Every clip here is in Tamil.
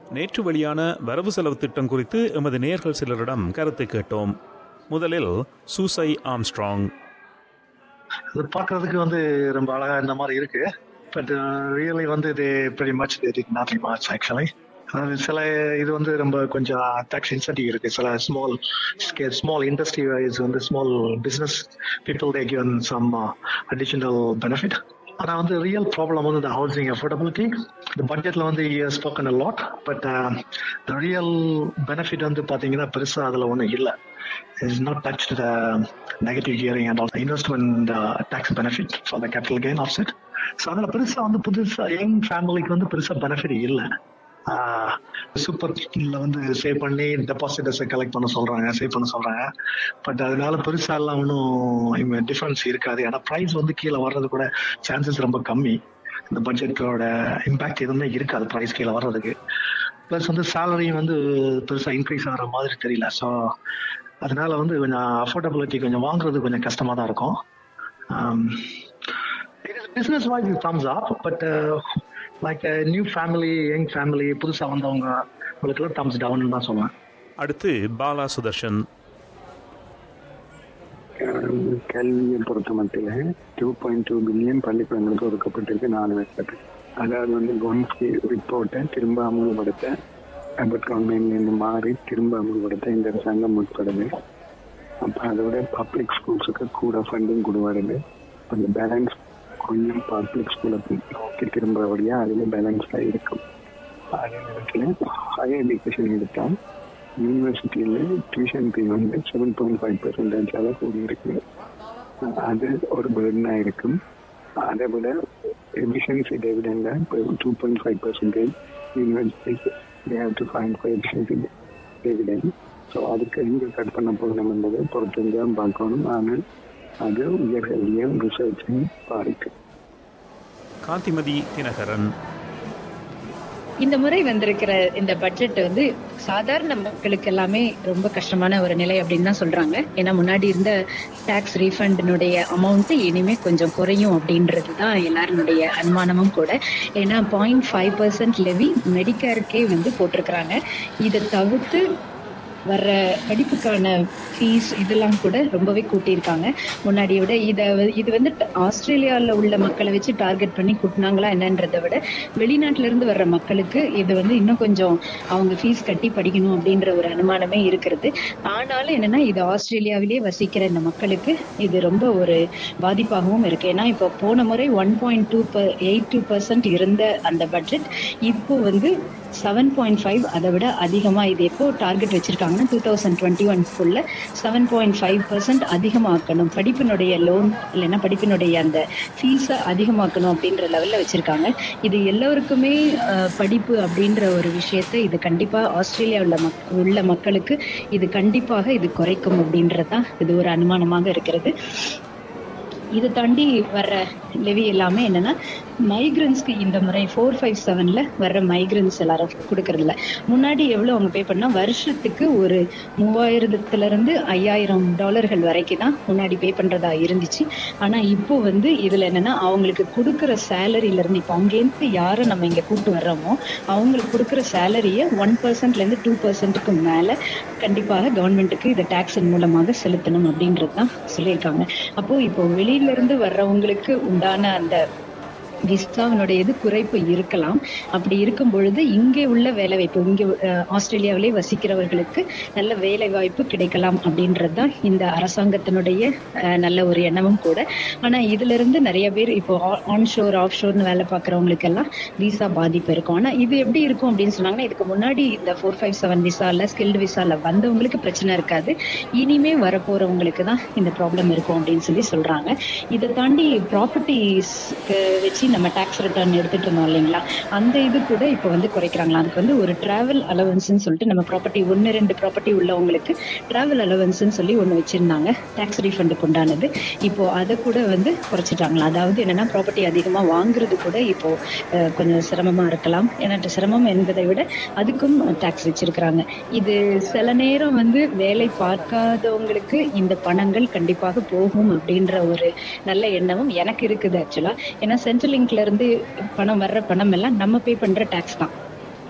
நேற்று வெளியான வரவு செலவு திட்டம் குறித்து எமது நேர்கள் சிலரிடம் கருத்து கேட்டோம் முதலில் சூசை ஆம்ஸ்ட்ராங் இது பார்க்கறதுக்கு வந்து ரொம்ப அழகா இந்த மாதிரி இருக்கு பட் ரியலி வந்து இது pretty much they did nothing much actually அதாவது சில இது வந்து ரொம்ப கொஞ்சம் டேக்ஸ் இன்சென்டிவ் இருக்கு சில ஸ்மால் ஸ்மால் இண்டஸ்ட்ரி வைஸ் வந்து small business people they given some additional benefit ஆனா வந்து ரியல் ப்ராப்ளம் வந்து இந்த ஹவுசிங் அஃபோர்டபிலிட்டி இந்த பட்ஜெட்ல வந்து spoken lot but real benefit வந்து பாத்தீங்கன்னா பெருசா அதுல ஒண்ணும் இல்லை is not touched the negative gearing and also investment uh, tax benefit for the capital gain offset. So அதில் பெருசாக வந்து புதுசா யங் ஃபேமிலிக்கு வந்து பெருசாக பெனிஃபிட் இல்லை சூப்பர் வந்து சேவ் பண்ணி டெபாசிட்டர்ஸை கலெக்ட் பண்ண சொல்றாங்க சேவ் பண்ண சொல்றாங்க பட் அதனால பெருசா எல்லாம் ஒன்றும் டிஃபரன்ஸ் இருக்காது ஏன்னா ப்ரைஸ் வந்து கீழே வர்றது கூட சான்சஸ் ரொம்ப கம்மி இந்த பட்ஜெட்டோட இம்பாக்ட் எதுவுமே இருக்காது ப்ரைஸ் கீழே வர்றதுக்கு ப்ளஸ் வந்து சேலரி வந்து பெருசா இன்க்ரீஸ் ஆகிற மாதிரி தெரியல ஸோ அதனால வந்து கொஞ்சம் அஃபோர்டபிலிட்டி கொஞ்சம் வாங்குறது கொஞ்சம் கஷ்டமா தான் இருக்கும் business wise thumbs up but like new family young family புதுசா வந்தவங்க உங்களுக்குலாம் தம்ஸ் டவுன் தான் சொல்லுவேன் அடுத்து பாலா சுதர்ஷன் கல்வியை பொறுத்த மட்டில் டூ பாயிண்ட் டூ பில்லியன் பள்ளிக்கூடங்களுக்கு ஒதுக்கப்பட்டிருக்கு நாலு வருஷத்துக்கு அதாவது வந்து கொன்ஸ்கி ரிப்போர்ட்டை திரும்ப அமுல்படுத்த அபட் கவர்மெண்ட்லேருந்து மாறி திரும்ப அமுல்படுத்த இந்த அரசாங்கம் முற்படுது அப்போ அதோட பப்ளிக் ஸ்கூல்ஸுக்கு கூட ஃபண்டிங் கூட வருது அந்த பேலன்ஸ் கொஞ்சம் பப்ளிக் ஸ்கூலை நோக்கி திரும்புறபடியா அதில் பேலன்ஸாக இருக்கும் அதே நேரத்தில் ஹையர் எஜுகேஷன் எடுத்தால் யூனிவர்சிட்டியில் டியூஷன் ஃபீ வந்து செவன் பாயிண்ட் ஃபைவ் பர்சன்டேஜ் அளவு கூடி இருக்கு அது ஒரு பேர்டனாக இருக்கும் அதை விட எஃபிஷியன்சி டெவிடெண்டா இப்போ two point five percentage universities they have to find for efficiency dividend so அதுக்கு எங்கே கட் பண்ண போகணும் என்பதை பொறுத்து தான் பார்க்கணும் ஆனால் அது உயர்கல்வியும் ரிசர்ச்சையும் பாதிக்கும் காந்திமதி தினகரன் இந்த முறை வந்திருக்கிற இந்த பட்ஜெட் வந்து சாதாரண மக்களுக்கு எல்லாமே ரொம்ப கஷ்டமான ஒரு நிலை அப்படின்னு தான் சொல்றாங்க ஏன்னா முன்னாடி இருந்த டாக்ஸ் ரீஃபண்டினுடைய அமௌண்ட் இனிமே கொஞ்சம் குறையும் அப்படின்றது தான் எல்லாருடைய அனுமானமும் கூட ஏன்னா பாயிண்ட் ஃபைவ் பர்சன்ட் லெவி மெடிக்கேருக்கே வந்து போட்டிருக்கிறாங்க இதை தவிர்த்து வர்ற படிப்புக்கான ஃபீஸ் இதெல்லாம் கூட ரொம்பவே கூட்டியிருக்காங்க முன்னாடியை விட இதை இது வந்து ஆஸ்திரேலியாவில் உள்ள மக்களை வச்சு டார்கெட் பண்ணி கூட்டினாங்களா என்னன்றதை விட வெளிநாட்டுல இருந்து வர்ற மக்களுக்கு இது வந்து இன்னும் கொஞ்சம் அவங்க ஃபீஸ் கட்டி படிக்கணும் அப்படின்ற ஒரு அனுமானமே இருக்கிறது ஆனாலும் என்னன்னா இது ஆஸ்திரேலியாவிலேயே வசிக்கிற இந்த மக்களுக்கு இது ரொம்ப ஒரு பாதிப்பாகவும் இருக்கு ஏன்னா இப்போ போன முறை one point two eight two percent இருந்த அந்த பட்ஜெட் இப்போ வந்து செவன் பாயிண்ட் ஃபைவ் அதை விட அதிகமாக இது எப்போ டார்கெட் வச்சிருக்காங்கன்னா டூ தௌசண்ட் டுவெண்ட்டி ஒன்ஸ்குள்ள செவன் பாயிண்ட் ஃபைவ் பர்சன்ட் அதிகமாக்கணும் படிப்பினுடைய லோன் இல்லைன்னா படிப்பினுடைய அந்த ஃபீஸை அதிகமாக்கணும் அப்படின்ற லெவலில் வச்சிருக்காங்க இது எல்லோருக்குமே படிப்பு அப்படின்ற ஒரு விஷயத்தை இது கண்டிப்பாக ஆஸ்திரேலியாவில் மக் உள்ள மக்களுக்கு இது கண்டிப்பாக இது குறைக்கும் அப்படின்றது தான் இது ஒரு அனுமானமாக இருக்கிறது இதை தாண்டி வர்ற லெவி எல்லாமே என்னன்னா மைக்ரன்ஸ்க்கு இந்த முறை ஃபோர் ஃபைவ் செவன்ல வர்ற மைக்ரன்ஸ் எல்லாரும் கொடுக்கறதில்ல முன்னாடி எவ்வளவு அவங்க பே பண்ணா வருஷத்துக்கு ஒரு மூவாயிரத்துல இருந்து ஐயாயிரம் டாலர்கள் வரைக்கும் தான் முன்னாடி பே பண்றதா இருந்துச்சு ஆனா இப்போ வந்து இதுல என்னன்னா அவங்களுக்கு கொடுக்குற சேலரியில இருந்து இப்போ அங்கேருந்து யாரை நம்ம இங்க கூப்பிட்டு வர்றோமோ அவங்களுக்கு கொடுக்குற சேலரியை ஒன் பர்சன்ட்ல இருந்து டூ பர்சன்ட்டுக்கு மேல கண்டிப்பாக கவர்மெண்ட்டுக்கு இதை டாக்ஸின் மூலமாக செலுத்தணும் அப்படின்றது தான் சொல்லியிருக்காங்க அப்போ இப்போ வெளியில இருந்து வர்றவங்களுக்கு உண்டான அந்த விசாவினுடைய இது குறைப்பு இருக்கலாம் அப்படி இருக்கும் பொழுது இங்கே உள்ள வேலை வாய்ப்பு இங்கே ஆஸ்திரேலியாவிலே வசிக்கிறவர்களுக்கு நல்ல வேலை வாய்ப்பு கிடைக்கலாம் அப்படின்றது தான் இந்த அரசாங்கத்தினுடைய நல்ல ஒரு எண்ணமும் கூட ஆனா இதுல இருந்து நிறைய பேர் இப்போ ஆன்ஷோர் ஆஃப் ஷோர்னு வேலை பார்க்குறவங்களுக்கு எல்லாம் விசா பாதிப்பு இருக்கும் ஆனா இது எப்படி இருக்கும் அப்படின்னு சொன்னாங்கன்னா இதுக்கு முன்னாடி இந்த ஃபோர் ஃபைவ் செவன் விசால ஸ்கில்டு விசால வந்தவங்களுக்கு பிரச்சனை இருக்காது இனிமே வரப்போறவங்களுக்கு தான் இந்த ப்ராப்ளம் இருக்கும் அப்படின்னு சொல்லி சொல்றாங்க இதை தாண்டி ப்ராப்பர்ட்டிஸ்க்கு வச்சு நம்ம டாக்ஸ் ரிட்டர்ன் எடுத்துட்டு இருந்தோம் இல்லைங்களா அந்த இது கூட இப்போ வந்து குறைக்கிறாங்களா அதுக்கு வந்து ஒரு டிராவல் அலவன்ஸ்னு சொல்லிட்டு நம்ம ப்ராப்பர்ட்டி ஒன்று ரெண்டு ப்ராப்பர்ட்டி உள்ளவங்களுக்கு டிராவல் அலவன்ஸ்னு சொல்லி ஒன்று வச்சிருந்தாங்க டாக்ஸ் ரீஃபண்டுக்கு உண்டானது இப்போ அதை கூட வந்து குறைச்சிட்டாங்களா அதாவது என்னன்னா ப்ராப்பர்ட்டி அதிகமாக வாங்குறது கூட இப்போ கொஞ்சம் சிரமமா இருக்கலாம் ஏன்னா சிரமம் என்பதை விட அதுக்கும் டாக்ஸ் வச்சிருக்கிறாங்க இது சில நேரம் வந்து வேலை பார்க்காதவங்களுக்கு இந்த பணங்கள் கண்டிப்பாக போகும் அப்படின்ற ஒரு நல்ல எண்ணமும் எனக்கு இருக்குது ஆக்சுவலா ஏன்னா சென்ட்ரல் லிங்க்ல இருந்து பணம் வர்ற பணம் எல்லாம் நம்ம பே பண்ற டாக்ஸ் தான்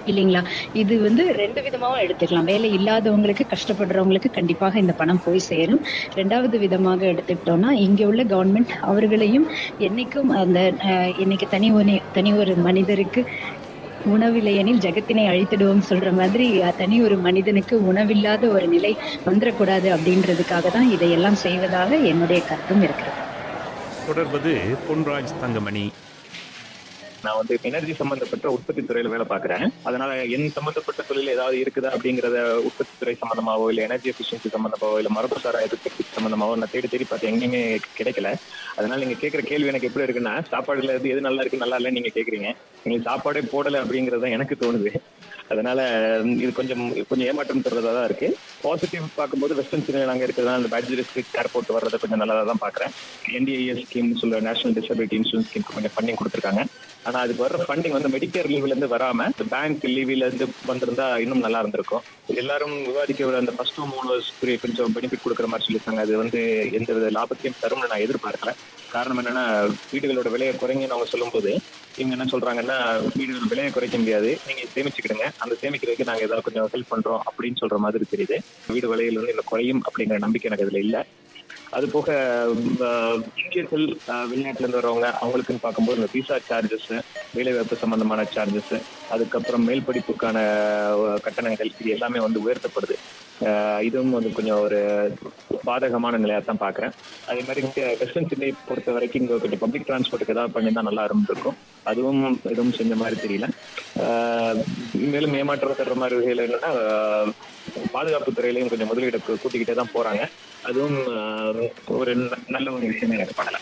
இல்லைங்களா இது வந்து ரெண்டு விதமாவும் எடுத்துக்கலாம் வேலை இல்லாதவங்களுக்கு கஷ்டப்படுறவங்களுக்கு கண்டிப்பாக இந்த பணம் போய் சேரும் ரெண்டாவது விதமாக எடுத்துக்கிட்டோம்னா இங்க உள்ள கவர்மெண்ட் அவர்களையும் என்னைக்கும் அந்த அஹ், இன்னைக்கு தனி ஒரு தனி ஒரு மனிதருக்கு உணவில்லையெனில் ஜகத்தினை அழித்திடுவோம் சொல்ற மாதிரி அஹ், தனி ஒரு மனிதனுக்கு உணவில்லாத ஒரு நிலை வந்துடக்கூடாது அப்படின்றதுக்காக தான் இதையெல்லாம் செய்வதாக என்னுடைய கருத்தும் இருக்கிறது தொடர்வது பொன்ராஜ் தங்கமணி நான் வந்து எனர்ஜி சம்பந்தப்பட்ட உற்பத்தி துறையில வேலை பார்க்கறேன் அதனால என் சம்பந்தப்பட்ட தொழில் ஏதாவது இருக்குதா அப்படிங்கறத உற்பத்தி துறை சம்பந்தமாவோ இல்ல எனர்ஜி எஃபிஷியன்சி சம்பந்தமாவோ இல்ல மரபுசாரா எதிர்ப்பு சம்பந்தமாவோ நான் தேடி தேடி பார்த்து எங்கேயுமே கிடைக்கல அதனால நீங்க கேட்கிற கேள்வி எனக்கு எப்படி இருக்குன்னா சாப்பாடுல இருந்து எது நல்லா இருக்கு நல்லா இல்லைன்னு நீங்க கேக்குறீங்க நீங்க சாப்பாடே போடல அப்படிங்கறது தான் எனக்கு தோணுது அதனால உம், இது கொஞ்சம் கொஞ்சம் ஏமாற்றம் தர்றதா தான் இருக்கு பாசிட்டிவ் பார்க்கும்போது வெஸ்டர்ன் சினிமா அங்க இருக்கிறதா அந்த பேட்ஜ் ஸ்ட்ரீட் ஏர்போர்ட் வர்றதை கொஞ்சம் நல்லதா தான் பாக்குறேன் என்டிஐஎஸ் ஸ்கீம் சொல்ல நேஷனல் டிசபிலிட்டி இன்சூரன்ஸ் ஸ்கீம் கொஞ்சம் ஃபண்டிங் கொடுத்துருக்காங்க ஆனா அதுக்கு வர்ற ஃபண்டிங் வந்து மெடிக்கேர் லீவ்ல இருந்து வராம பேங்க் லீவ்ல இருந்து வந்திருந்தா இன்னும் நல்லா இருந்திருக்கும் எல்லாரும் விவாதிக்க விட அந்த ஃபர்ஸ்ட் ஹோம் ஓனர்ஸ்க்கு கொஞ்சம் பெனிஃபிட் கொடுக்குற மாதிரி சொல்லியிருக்காங்க அது வந்து எந்த வித லாபத்தையும் தரும்னு நான் எதிர்பார்க்கல காரணம் என்னன்னா வீடுகளோட விலையை குறைங்கன்னு அவங்க சொல்லும்போது இவங்க என்ன சொல்றாங்கன்னா வீடுகள் விலையை குறைக்க முடியாது நீங்க சேமிச்சுக்கிடுங்க அந்த சேமிக்கிறதுக்கு நாங்க ஏதாவது கொஞ்சம் ஹெல்ப் பண்றோம் அப்படின்னு சொல்ற மாதிரி தெரியுது வீடு விலையில் வந்து இன்னும் குறையும் அப்படிங்கிற நம்பிக்கை எனக்கு இதுல இல்ல அது போக ஆஹ், இந்தியர்கள் ஆஹ், வெளிநாட்டுல இருந்து வரவங்க அவங்களுக்குன்னு பார்க்கும்போது இந்த விசா சார்ஜஸ் வேலைவாய்ப்பு சம்பந்தமான சார்ஜஸ் அதுக்கப்புறம் மேல் படிப்புக்கான ஆஹ், கட்டணங்கள் இது எல்லாமே வந்து உயர்த்தப்படுது ஆஹ், இதுவும் வந்து கொஞ்சம் ஒரு பாதகமான நிலையா தான் பாக்குறேன் அதே மாதிரி இங்க வெஸ்டர்ன் சிட்டியை பொறுத்த வரைக்கும் இங்க கொஞ்சம் பப்ளிக் டிரான்ஸ்போர்ட்டுக்கு ஏதாவது பண்ணியிருந்தா நல்லா இருந்திருக்கும் அதுவும் எதுவும் செஞ்ச மாதிரி தெரியல ஆஹ், மேலும் ஏமாற்றம் தர்ற மாதிரி வகையில் என்னன்னா ஆஹ், பாதுகாப்பு துறையிலையும் கொஞ்சம் முதலீடு கூ- கூட்டிக்கிட்டே தான் போறாங்க அதுவும் ஆஹ், ஒரு ந- நல்ல ஒரு விஷயம் எனக்கு படல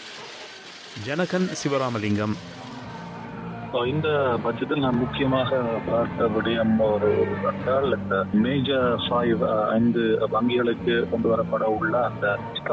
ஜனகன் சிவராமலிங்கம் இப்போ இந்த பட்ஜெட்டில் நான் முக்கியமாக பார்த்த விடயம் ஒரு என்றால் இந்த மேஜர் ஃபைவ் ஐந்து வங்கிகளுக்கு கொண்டு வரப்பட உள்ள அந்த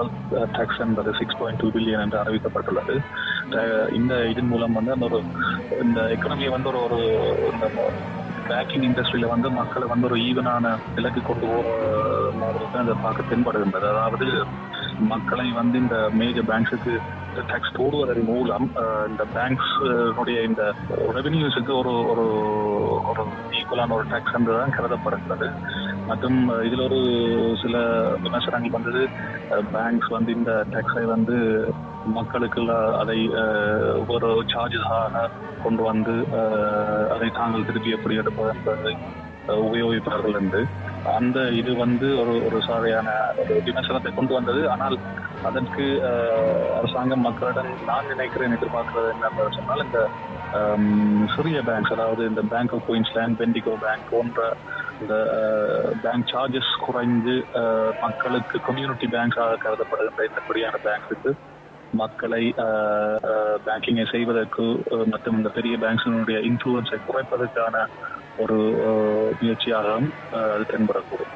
டாக்ஸ் என்பது சிக்ஸ் பாயிண்ட் டூ பில்லியன் என்று அறிவிக்கப்பட்டுள்ளது அஹ் இந்த இதன் மூலம் வந்து அந்த ஒரு இந்த எக்கனமியை வந்து ஒரு ஒரு இந்த பேங்கிங் இண்டஸ்ட்ரியில வந்து மக்களை வந்து ஒரு ஈவனான இலக்கு கொண்டு போகிற மாதிரி தான் இதை பார்க்க தென்படுகின்றது அதாவது மக்களை வந்து இந்த மேஜர் பேங்க்ஸுக்கு டாக்ஸ் போடுவதன் மூலம் அஹ், இந்த பேங்க்ஸ் உடைய இந்த ரெவென்யூஸுக்கு ஒரு ஒரு ஒரு ஈக்குவலான ஒரு டாக்ஸ் என்று தான் கருதப்படுகிறது மற்றும் அஹ், இதுல ஒரு சில விமர்சனங்கள் வந்தது பேங்க்ஸ் வந்து இந்த டாக்ஸை வந்து மக்களுக்கு அதை அஹ், ஒரு சார்ஜஸாக கொண்டு வந்து அஹ், அதை தாங்கள் திருப்பி எப்படி எடுப்பது என்பதை அஹ், உபயோகிப்பார்கள் என்று அந்த இது வந்து ஒரு ஒரு சாதையான ஒரு விமர்சனத்தை கொண்டு வந்தது ஆனால் அதற்கு அஹ், அரசாங்கம் மக்களிடம் நான் நினைக்கிறேன் எதிர்பார்க்கிறது என்ன சொன்னால் இந்த ஹம், சிறிய பேங்க்ஸ் அதாவது இந்த bank of Queensland Bendigo bank போன்ற இந்த பேங்க் சார்ஜஸ் குறைந்து அஹ், மக்களுக்கு கம்யூனிட்டி பேங்க்ஸாக கருதப்படுகின்ற இந்த படியான பேங்க்ஸுக்கு மக்களை பேங்கிங்கை செய்வதற்கு அஹ், மற்றும் இந்த பெரிய பேங்க்ஸினுடைய இன்ஃப்ளூயன்ஸை குறைப்பதற்கான ஒரு அஹ், முயற்சியாகவும் அஹ், அது தென்படக்கூடும்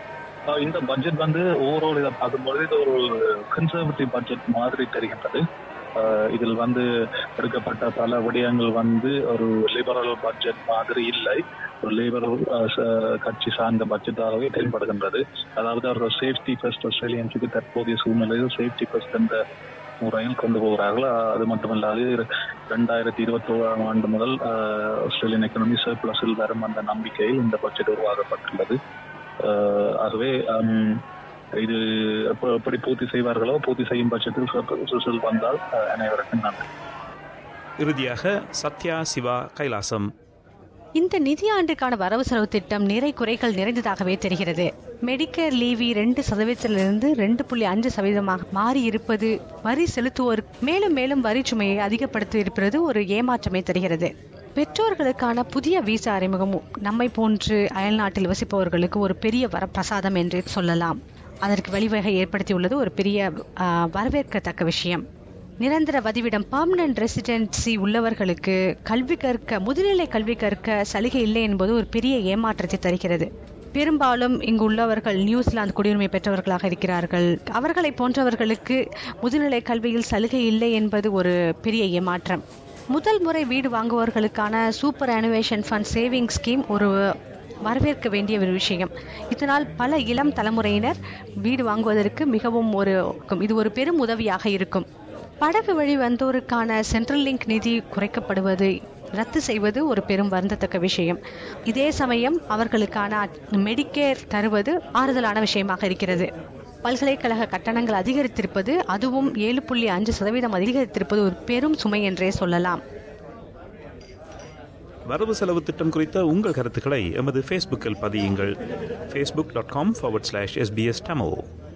அஹ் இந்த பட்ஜெட் வந்து ஓவரால் இதை பார்க்கும்போது இது ஒரு கன்சர்வேட்டிவ் பட்ஜெட் மாதிரி தெரிகின்றது அஹ் இதில் வந்து எடுக்கப்பட்ட பல விடயங்கள் வந்து ஒரு லிபரல் பட்ஜெட் மாதிரி இல்லை ஒரு லிபரல் கட்சி சார்ந்த பட்ஜெட்டாகவே தென்படுகின்றது அதாவது ஒரு சேஃப்டி ஃபர்ஸ்ட் ஆஸ்திரேலியன்ஸுக்கு தற்போதைய சூழ்நிலையில் சேஃப்டி ஃபர்ஸ்ட் என்ற முறையில் கொண்டு போகிறார்கள் அஹ் அது மட்டுமல்லாது ரெண்டாயிரத்தி இருபத்தி ஓராம் ஆண்டு முதல் அஹ், ஆஸ்திரேலியன் எக்கனமி சர்ப்ளஸில் வரும் அந்த நம்பிக்கையில் இந்த பட்ஜெட் உருவாக்கப்பட்டுள்ளது அஹ் ஆகவே ஹம், இது எப்ப- எப்படி பூர்த்தி செய்வார்களோ பூர்த்தி செய்யும் பட்சத்தில் சர்ப்ளஸ் வந்தால் அஹ், அனைவருக்கும் நன்றி இறுதியாக சத்யா சிவா கைலாசம் இந்த நிதியாண்டுக்கான வரவு செலவு திட்டம் நிறை குறைகள் நிறைந்ததாகவே தெரிகிறது மெடிக்கேர் லீவி ரெண்டு சதவீதத்திலிருந்து ரெண்டு புள்ளி அஞ்சு சதவீதமாக மாறி இருப்பது வரி செலுத்துவோர் மேலும் மேலும் வரி சுமையை அதிகப்படுத்தி இருப்பது ஒரு ஏமாற்றமே தெரிகிறது பெற்றோர்களுக்கான புதிய விசா அறிமுகமும் நம்மை போன்று அயல்நாட்டில் வசிப்பவர்களுக்கு ஒரு பெரிய வரப்பிரசாதம் என்று சொல்லலாம் அதற்கு வழிவகை ஏற்படுத்தியுள்ளது ஒரு பெரிய ஆ, வரவேற்கத்தக்க விஷயம் நிரந்தர வதிவிடம் பர்மனன்ட் ரெசிடென்சி உள்ளவர்களுக்கு கல்வி கற்க முதுநிலை கல்வி கற்க சலுகை இல்லை என்பது ஒரு பெரிய ஏமாற்றத்தை தருகிறது பெரும்பாலும் இங்கு உள்ளவர்கள் நியூசிலாந்து குடியுரிமை பெற்றவர்களாக இருக்கிறார்கள் அவர்களை போன்றவர்களுக்கு முதுநிலை கல்வியில் சலுகை இல்லை என்பது ஒரு பெரிய ஏமாற்றம் முதல் முறை வீடு வாங்குவவர்களுக்கான superannuation fund saving scheme ஒரு வரவேற்க வேண்டிய ஒரு விஷயம் இதனால் பல இளம் தலைமுறையினர் வீடு வாங்குவதற்கு மிகவும் ஒரு இது ஒரு பெரும் உதவியாக இருக்கும் படகு வழி வந்தோருக்கான சென்ட்ரல் லிங்க் நிதி குறைக்கப்படுவது ரத்து செய்வது ஒரு பெரும் வருந்தத்தக்க விஷயம் இதே சமயம் அவர்களுக்கான மெடிக்கேர் தருவது ஆறுதலான விஷயமாக இருக்கிறது பல்கலைக்கழக கட்டணங்கள் அதிகரித்திருப்பது அதுவும் ஏழு புள்ளி அஞ்சு சதவீதம் அதிகரித்திருப்பது ஒரு பெரும் சுமை என்றே சொல்லலாம் வரவு செலவு திட்டம் குறித்த உங்கள் கருத்துக்களை எமது ஃபேஸ்புக்கில் பதியுங்கள் Facebook dot com forward slash SBS Tamil